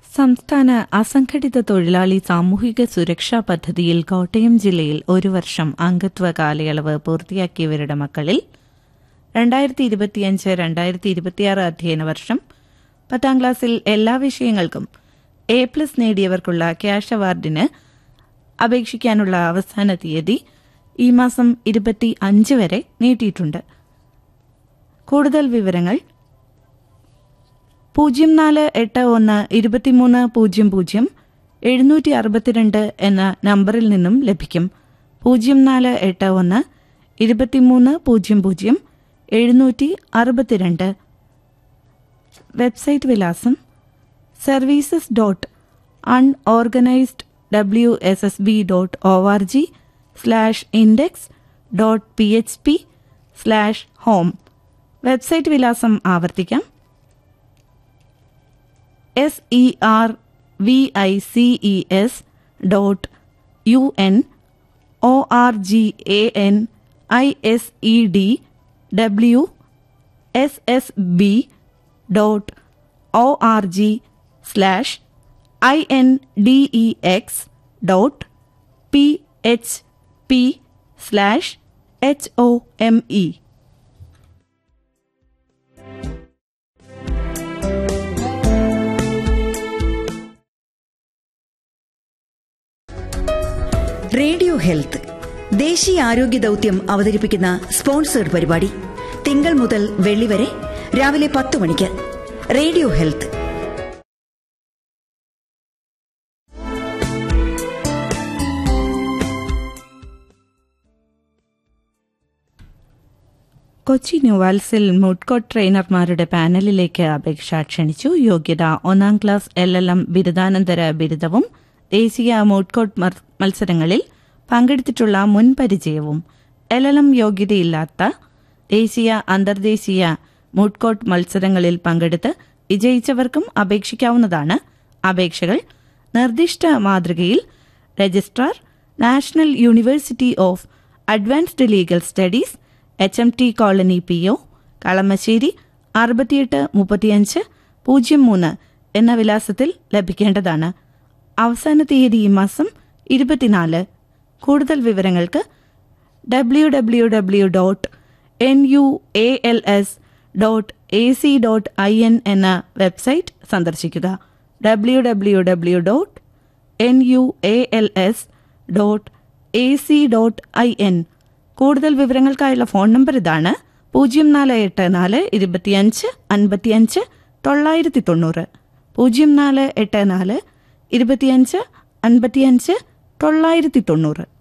സംസ്ഥാന അസംഘടിത തൊഴിലാളി സാമൂഹിക സുരക്ഷാ പദ്ധതിയിൽ കോട്ടയം ജില്ലയിൽ ഒരു വർഷം അംഗത്വ കാലയളവ് പൂർത്തിയാക്കിയവരുടെ മക്കളിൽ രണ്ടായിരത്തി ഇരുപത്തിയഞ്ച് രണ്ടായിരത്തി ഇരുപത്തിയാറ് അധ്യയന വർഷം പത്താം ക്ലാസ്സിൽ എല്ലാ വിഷയങ്ങൾക്കും എ പ്ലസ് നേടിയവർക്കുള്ള ക്യാഷ് അവാർഡിന് അപേക്ഷിക്കാനുള്ള അവസാന തീയതി ഈ മാസം ഇരുപത്തി അഞ്ച് വരെ നീട്ടിയിട്ടുണ്ട് കൂടുതൽ വിവരങ്ങൾ പൂജ്യം നാല് എട്ട് ഒന്ന് ഇരുപത്തിമൂന്ന് പൂജ്യം പൂജ്യം എഴുന്നൂറ്റി അറുപത്തിരണ്ട് എന്ന നമ്പറിൽ നിന്നും ലഭിക്കും പൂജ്യം നാല് എട്ട് ഒന്ന് ഇരുപത്തിമൂന്ന് പൂജ്യം പൂജ്യം എഴുന്നൂറ്റി അറുപത്തിരണ്ട് വെബ്സൈറ്റ് വിലാസം services dot unorganised W S S B dot O R G slash index dot P H P slash home website വിലാസം ആവർത്തിക്കാം S E R V I C E S dot U N O R G A N I S E D W S S B dot O R G slash I N D E X dot P H P slash H O M E radio health ദേശീയ ആരോഗ്യ ദൗത്യം അവതരിപ്പിക്കുന്ന sponsored പരിപാടി തിങ്കൾ മുതൽ വെള്ളി വരെ രാവിലെ പത്ത് മണിക്ക് റേഡിയോ ഹെൽത്ത് കൊച്ചി ന്യൂവാൽസിൽ മുഡ്കോട്ട് ട്രെയിനർമാരുടെ പാനലിലേക്ക് അപേക്ഷ ക്ഷണിച്ചു യോഗ്യത ഒന്നാം ക്ലാസ് എൽ എൽ എം ബിരുദാനന്തര ബിരുദവും ദേശീയ മുഡ്കോട്ട് മർ- മത്സരങ്ങളിൽ പങ്കെടുത്തിട്ടുള്ള മുൻ പരിചയവും എൽ എൽ എം യോഗ്യതയില്ലാത്ത ദേശീയ അന്തർദേശീയ മുഡ്കോട്ട് മത്സരങ്ങളിൽ പങ്കെടുത്ത് വിജയിച്ചവർക്കും അപേക്ഷിക്കാവുന്നതാണ് അപേക്ഷകൾ നിർദ്ദിഷ്ട മാതൃകയിൽ registrar national university of advanced legal studies H M T colony P O Kalamassery അറുപത്തിയെട്ട് മുപ്പത്തിയഞ്ച് പൂജ്യം മൂന്ന് എന്ന വിലാസത്തിൽ ലഭിക്കേണ്ടതാണ് അവസാന തീയതി ഈ മാസം ഇരുപത്തിനാല് കൂടുതൽ വിവരങ്ങൾക്ക് W W W dot N U A L S dot A C dot I N എന്ന വെബ്സൈറ്റ് സന്ദർശിക്കുക W W W dot N U A L S dot A C dot I N കൂടുതൽ വിവരങ്ങൾക്കായുള്ള phone number ഇതാണ് പൂജ്യം നാല് എട്ട് നാല് ഇരുപത്തിയഞ്ച് അൻപത്തിയഞ്ച് തൊള്ളായിരത്തി തൊണ്ണൂറ് പൂജ്യം നാല് എട്ട് നാല് ഇരുപത്തിയഞ്ച് അൻപത്തിയഞ്ച് തൊള്ളായിരത്തി തൊണ്ണൂറ്